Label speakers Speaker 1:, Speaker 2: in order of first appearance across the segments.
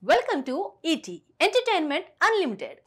Speaker 1: welcome to ET entertainment unlimited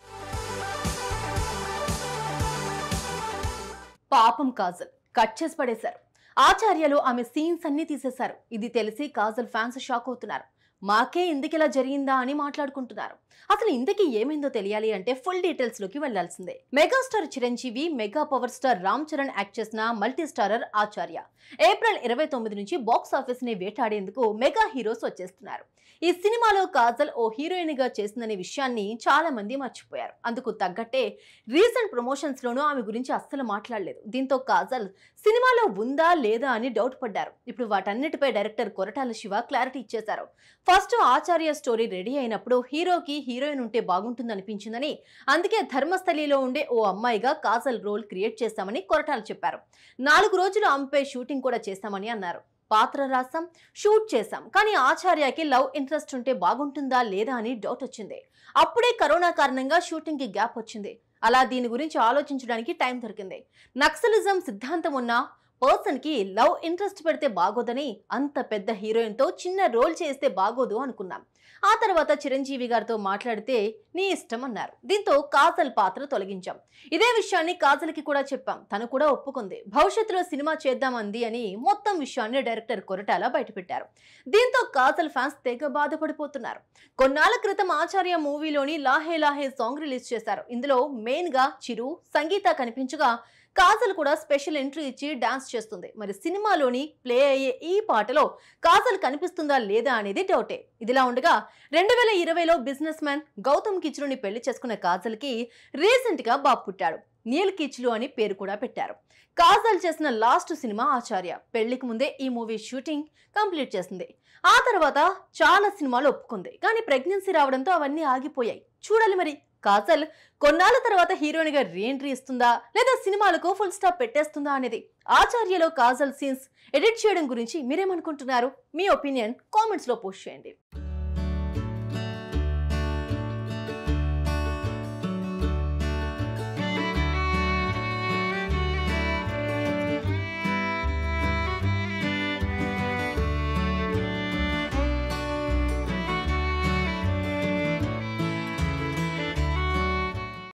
Speaker 1: పాపం Kajal cut చేసి పడేశారు ఆచార్యలో ఆమె సీన్స్ అన్ని తీసేశారు ఇది తెలిసి కాజల్ ఫ్యాన్స్ షాక్ అవుతున్నారు మాకే ఇందుకిలా జరిగిందా అని మాట్లాడుకుంటున్నారు అసలు ఇంతకీ ఏమైందో తెలియాలి అంటే ఫుల్ డీటెయిల్స్ లోకి వెళ్లాల్సిందే megastar Chiranjeevi mega power star Ram Charan act చేసిన మల్టీ స్టారర్ ఆచార్య ఏప్రిల్ ఇరవై తొమ్మిది నుంచి బాక్స్ ఆఫీస్ ని వేటాడేందుకు మెగా హీరోస్ వచ్చేస్తున్నారు ఈ సినిమాలో కాజల్ ఓ హీరోయిన్ గా చేసిందనే విషయాన్ని చాలా మంది మర్చిపోయారు అందుకు తగ్గట్టే రీసెంట్ ప్రమోషన్స్ లోనూ ఆమె గురించి అస్సలు మాట్లాడలేదు దీంతో కాజల్ సినిమాలో ఉందా లేదా అని డౌట్ పడ్డారు ఇప్పుడు వాటన్నిటిపై డైరెక్టర్ కొరటాల శివ క్లారిటీ ఇచ్చేశారు ఫస్ట్ ఆచార్య స్టోరీ రెడీ అయినప్పుడు హీరోకి హీరోయిన్ ఉంటే బాగుంటుందనిపించిందని అందుకే ధర్మస్థలిలో ఉండే ఓ అమ్మాయిగా కాజల్ రోల్ క్రియేట్ చేశామని కొరటాల చెప్పారు నాలుగు రోజులు ఆమెపై షూటింగ్ కూడా చేశామని అన్నారు పాత్ర రాసాం షూట్ చేశాం కానీ ఆచార్యకి లవ్ ఇంట్రెస్ట్ ఉంటే బాగుంటుందా లేదా అని డౌట్ వచ్చింది అప్పుడే కరోనా కారణంగా షూటింగ్ కి గ్యాప్ వచ్చింది అలా దీని గురించి ఆలోచించడానికి టైం దొరికింది నక్సలిజం సిద్ధాంతం ఉన్న పర్సన్ కి లవ్ ఇంట్రెస్ట్ పెడితే బాగోదని అంత పెద్ద హీరోయిన్ తో చిన్న రోల్ చేస్తే బాగోదు అనుకున్నాం ఆ తర్వాత చిరంజీవి గారితో మాట్లాడితే నీ ఇష్టం అన్నారు దీంతో కాజల్ పాత్ర తొలగించాం ఇదే విషయాన్ని కాజల్కి కూడా చెప్పాం తను కూడా ఒప్పుకుంది భవిష్యత్తులో సినిమా చేద్దామంది అని మొత్తం విషయాన్ని డైరెక్టర్ కొరటాల బయటపెట్టారు దీంతో కాజల్ ఫ్యాన్స్ తెగ బాధపడిపోతున్నారు కొన్నాళ్ల క్రితం ఆచార్య మూవీలోని లాహే లాహే సాంగ్ రిలీజ్ చేశారు ఇందులో మెయిన్ గా చిరు సంగీత కనిపించగా కాజల్ కూడా స్పెషల్ ఎంట్రీ ఇచ్చి డాన్స్ చేస్తుంది మరి సినిమాలోని ప్లే అయ్యే ఈ పాటలో కాజల్ కనిపిస్తుందా లేదా అనేది డౌటే ఇదిలా ఉండగా రెండు వేల ఇరవైలో బిజినెస్ మ్యాన్ గౌతమ్ కిచ్లుని పెళ్లి చేసుకున్న కాజల్కి రీసెంట్ గా బాబు పుట్టాడు నీల్ కిచ్లు అని పేరు కూడా పెట్టారు కాజల్ చేసిన లాస్ట్ సినిమా ఆచార్య పెళ్లికి ముందే ఈ మూవీ షూటింగ్ కంప్లీట్ చేసింది ఆ తర్వాత చాలా సినిమాలు ఒప్పుకుంది కానీ ప్రెగ్నెన్సీ రావడంతో అవన్నీ ఆగిపోయాయి చూడాలి మరి కాజల్ కొన్నాళ్ళ తర్వాత హీరోయిన్ గా రీఎంట్రీ ఇస్తుందా లేదా సినిమాలకు ఫుల్ స్టాప్ పెట్టేస్తుందా అనేది ఆచార్యలో కాజల్ సీన్స్ ఎడిట్ చేయడం గురించి మీరేమనుకుంటున్నారు మీ ఒపీనియన్ కామెంట్స్ లో పోస్ట్ చేయండి